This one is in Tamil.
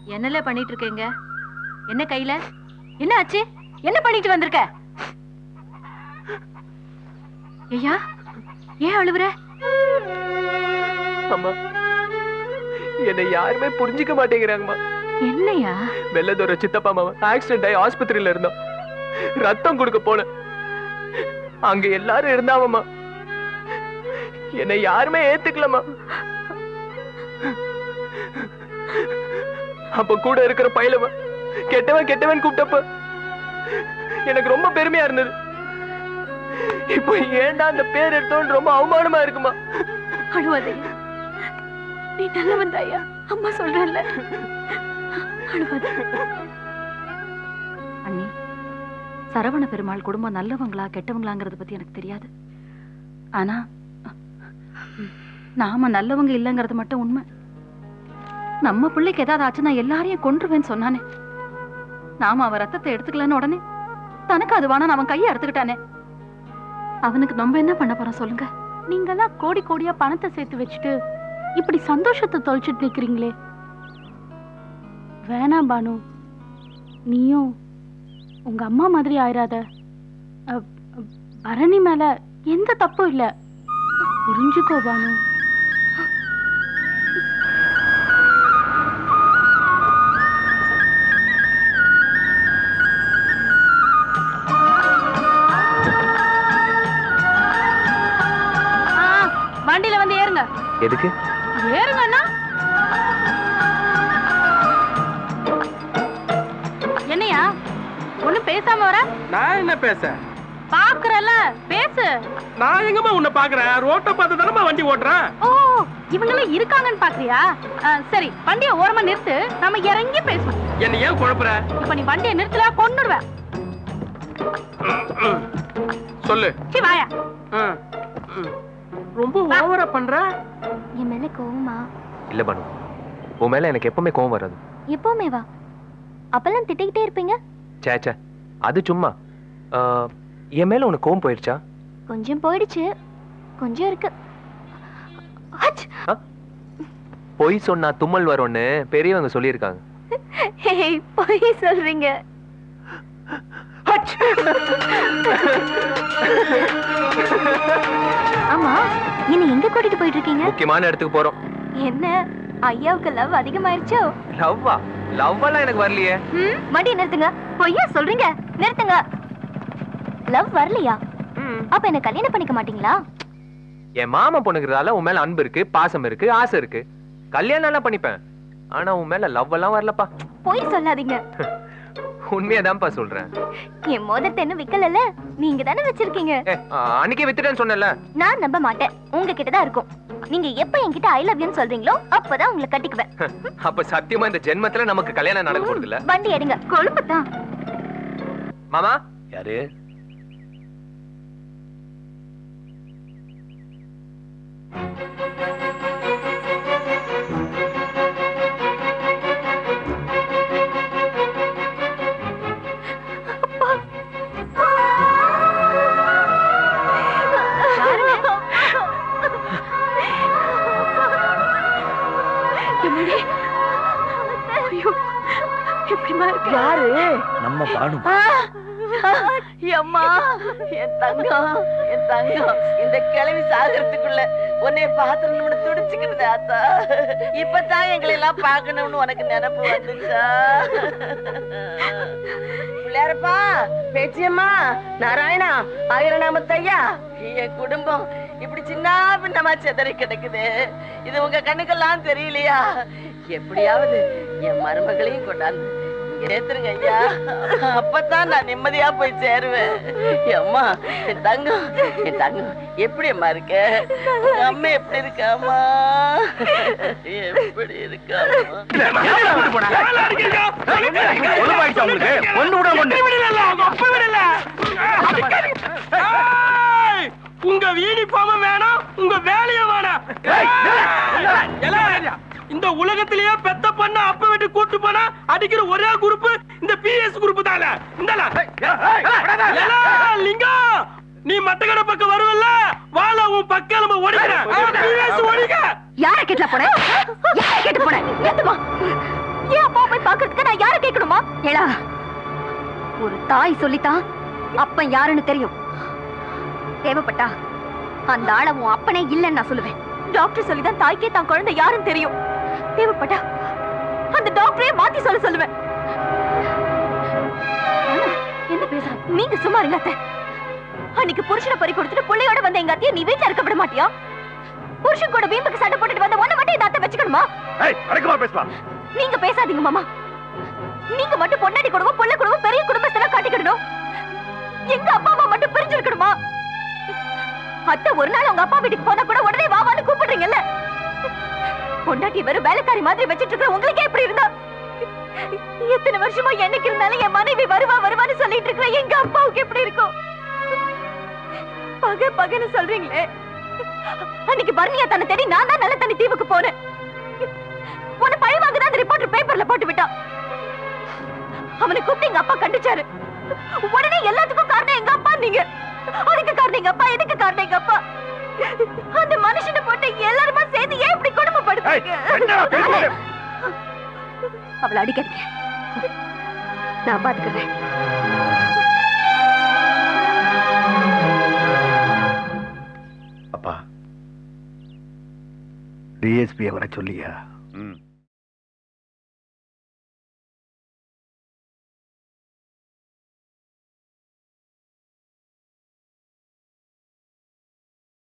என்னல பண்ணிட்டு இருக்கீங்க என்ன கையில என்ன ஆச்சு என்ன பண்ணிட்டு வந்திருக்க ஐயா ஏன் அழுவுற அம்மா என்னை யாருமே புரிஞ்சுக்க மாட்டேங்கிறாங்கம்மா என்னையா வெள்ளதோர சித்தப்பா மாமா ஆக்சிடென்ட் ஆகி ஆஸ்பத்திரியில இருந்தோம் ரத்தம் கொடுக்க போனேன் அங்க எல்லாரும் இருந்தாவம்மா என்னை யாருமே ஏத்துக்கலம்மா அப்ப கூட இருக்கிற பையலவன் கெட்டவன் கெட்டவன் கூப்பிட்டப்ப எனக்கு ரொம்ப பெருமையா இருந்தது இப்போ ஏன்டா அந்த பேர் எடுத்தோன்னு ரொம்ப அவமானமா இருக்குமா அழுவாதையா நீ நல்லவன் தாயா அம்மா சொல்றல்ல அழுவாத அண்ணி சரவண பெருமாள் குடும்பம் நல்லவங்களா கெட்டவங்களாங்கிறத பத்தி எனக்கு தெரியாது ஆனா நாம நல்லவங்க இல்லைங்கிறது மட்டும் உண்மை நம்ம பிள்ளைக்கு ஏதாவது ஆச்சுன்னா எல்லாரையும் கொன்றுவேன்னு சொன்னானே நாம அவன் ரத்தத்தை எடுத்துக்கலன்னு உடனே தனக்கு அது வேணா அவன் கையை எடுத்துக்கிட்டானே அவனுக்கு நம்ம என்ன பண்ண போறோம் சொல்லுங்க நீங்கெல்லாம் கோடி கோடியா பணத்தை சேர்த்து வச்சுட்டு இப்படி சந்தோஷத்தை தொலைச்சிட்டு நிக்கிறீங்களே வேணாம் பானு நீயும் உங்க அம்மா மாதிரி ஆயிராத அ, அ, பரணி மேல எந்த தப்பும் இல்ல புரிஞ்சுக்கோ பானு ஆ, வண்டியில வந்து ஏறுங்க எதுக்கு ஏறுங்க அண்ணா என்னையா ஒண்ணும் பேசாம வர நான் என்ன பேச பாக்குறல பேசு நான் எங்கம்மா உன்னை பாக்குறேன் ரோட்டை பார்த்து தானம்மா வண்டி ஓட்டுறேன் ஓ இவங்கெல்லாம் இருக்காங்கன்னு பாக்குறியா ஆ, சரி வண்டியை ஓரமா நிறுத்து நம்ம இறங்கி பேசுவோம் என்ன ஏன் குழப்புற இப்ப நீ வண்டியை நிறுத்தல கொன்னுடுவேன் சொல்லு சி வாயா ம், ம். ரொம்ப ஓவரா பண்ற என் மேல கோவமா இல்ல பானு உன் மேல எனக்கு எப்பவுமே கோவம் வராது எப்பவுமே வா அப்பெல்லாம் திட்டிக்கிட்டே இருப்பீங்க சே சே அது சும்மா ஆ, என் மேல உனக்கு கோவம் போயிடுச்சா கொஞ்சம் போயிடுச்சு கொஞ்சம் இருக்கு அச்! பொய் சொன்னா தும்மல் வரும்னு பெரியவங்க சொல்லியிருக்காங்க ஹேய், பொய் சொல்றீங்க ஆமா என்ன எங்க கூட்டிட்டு போயிட்டு இருக்கீங்க முக்கியமான இடத்துக்கு போறோம் என்ன ஐயாவுக்கு லவ் அதிகமாயிருச்சோ லவ்வா லவ் எல்லாம் எனக்கு வரலையே ம் மடி நிறுத்துங்க பொய்யா சொல்றீங்க நிறுத்துங்க லவ் வரலையா அப்ப என்ன கல்யாணம் பண்ணிக்க மாட்டீங்களா என் மாமா பொண்ணுங்கிறதால உன் மேல அன்பு இருக்கு பாசம் இருக்கு ஆசை இருக்கு கல்யாணம் எல்லாம் பண்ணிப்பேன் ஆனா உன் மேல லவ் எல்லாம் வரலப்பா பொய் சொல்லாதீங்க உண்மையாதான்ப்பா சொல்றேன் என் மோதிரத்தை இன்னும் விக்கலல்ல நீங்க தானே வச்சிருக்கீங்க ஏ, ஆ, அன்னைக்கே வித்துட்டேன்னு சொன்னேன்ல நான் நம்ப மாட்டேன் உங்ககிட்ட தான் இருக்கும் நீங்க எப்ப என்கிட்ட ஐ லவ் யூன்னு சொல்றீங்களோ அப்பதான் உங்களை கட்டிக்குவேன் அப்ப சத்தியமா இந்த ஜென்மத்துல நமக்கு கல்யாணம் நடக்க போறது இல்ல வண்டி எடுங்க கொழுப்புதான் மாமா யாரு எம்மாடி. ஐயோ எப்படிமா இருக்கு யாரு நம்ம பானு அம்மா என் தங்கம் என் தங்கம் இந்த கிளவி சாகிறதுக்குள்ள உன்னை பாத்துறணும்னு துடிச்சுக்கிட்டு ஆத்தா இப்பதான் எங்களை எல்லாம் பார்க்கணும்னு உனக்கு நினைப்பு வந்துச்சா பிள்ளையாரப்பா பேச்சியம்மா நாராயணா ஆயிரநாமத்தையா என் குடும்பம் இப்படி சின்ன பின்னமா செதறி கிடக்குது இது உங்க கண்ணுக்கெல்லாம் தெரியலையா எப்படியாவது என் மருமகளையும் கொண்டாந்து இங்க ஏத்துருங்க ஐயா அப்பதான் நான் நிம்மதியா போய் சேருவேன் அம்மா என் தங்கம் என் தங்கம் எப்படி அம்மா இருக்க உங்க அம்மா எப்படி இருக்காமா எப்படி இருக்காமா ஒழுங்காயிடுச்சா உங்களுக்கு ஒண்ணு விட ஒண்ணு விடல அவங்க அப்ப விடல ஏய், உங்க யூனிஃபார்ம் வேணும் உங்க வேலையும் வேணும் ஏய், எல்லாம் இந்த உலகத்திலேயே பெத்த பண்ண அப்ப விட்டு கூட்டு போனா அடிக்கிற ஒரே குரூப் இந்த பிஎஸ் குரூப் தானே இந்தல லிங்கம் நீ மட்டக்கடை பக்கம் வருவல்ல வாழ உன் பக்கம் நம்ம ஓடிக்கிறேன் பிஎஸ் ஓடிக்க யார கேட்ல போன யார கேட்டு போன ஏத்துமா ஏன் அப்பா போய் ஏடா ஒரு தாய் சொல்லித்தான் அப்பன் யாருன்னு தெரியும் தேவைப்பட்டா அந்த ஆள உன் அப்பனே இல்லைன்னு நான் சொல்லுவேன் டாக்டர் சொல்லிதான் தாய்க்கே தான் குழந்தை யாருன்னு தெரியும் தேவைப்பட்டா அந்த டாக்டரே மாத்தி சொல்ல சொல்லுவேன் ஆனா, என்ன பேசுற நீங்க சும்மா இருங்க அத்தை அன்னைக்கு புருஷனை பறி கொடுத்துட்டு பிள்ளையோட வந்த எங்க அத்தையை நீ வீட்டுல இருக்க விட மாட்டியா புருஷன் கூட வீம்புக்கு சண்டை போட்டுட்டு வந்த உன்னை மட்டும் இந்த அத்தை வச்சுக்கணுமா ஏய் அடக்கமா பேசலாம் நீங்க பேசாதீங்க மாமா நீங்க மட்டும் பொண்டாட்டி குடும்பம் புள்ள குடும்பம் பெரிய குடும்பத்தெல்லாம் காட்டிக்கிடணும் எங்க அப்பா அம்மா மட்டும் பிரிஞ்சிருக்கணுமா அத்தை ஒரு நாள் உங்க அப்பா வீட்டுக்கு போனா கூட உடனே வாவான்னு கூப்பிடுறீங்கல்ல பொண்டாட்டி வெறும் வேலைக்காரி மாதிரி வச்சிட்டு இருக்கிற உங்களுக்கே எப்படி இருந்தா எத்தனை வருஷமா என்னைக்கு இருந்தாலும் என் மனைவி வருவா வருவான்னு சொல்லிட்டு இருக்கிற எங்க அப்பாவுக்கு எப்படி இருக்கும் பகை பகைன்னு சொல்றீங்களே அன்னைக்கு பர்னியா தன்னை தேடி நான் தான் நல்ல தண்ணி தீவுக்கு போனேன் உன்னை பழி வாங்கதான் அந்த ரிப்போர்ட்டர் பேப்பர்ல போட்டு விட்டான் அவனை கூப்பிட்டு எங்க அப்பா கண்டிச்சாரு உடனே எல்லாத்துக்கும் காரணம் எங்க அப்பா நீங்க அதுக்கு காரணம் எங்க அப்பா எதுக்கு காரணம் எங்க அப்பா அந்த மனுஷனை போட்டு எல்லாருமா சேர்ந்து ஏன் இப்படி ஏய் கொடுமைப்படுத்துறீங்க என்னடா பேசுற அவளை அடிக்காதீங்க நான் பாத்துக்கிறேன் அப்பா டிஎஸ்பியை வர சொல்லியா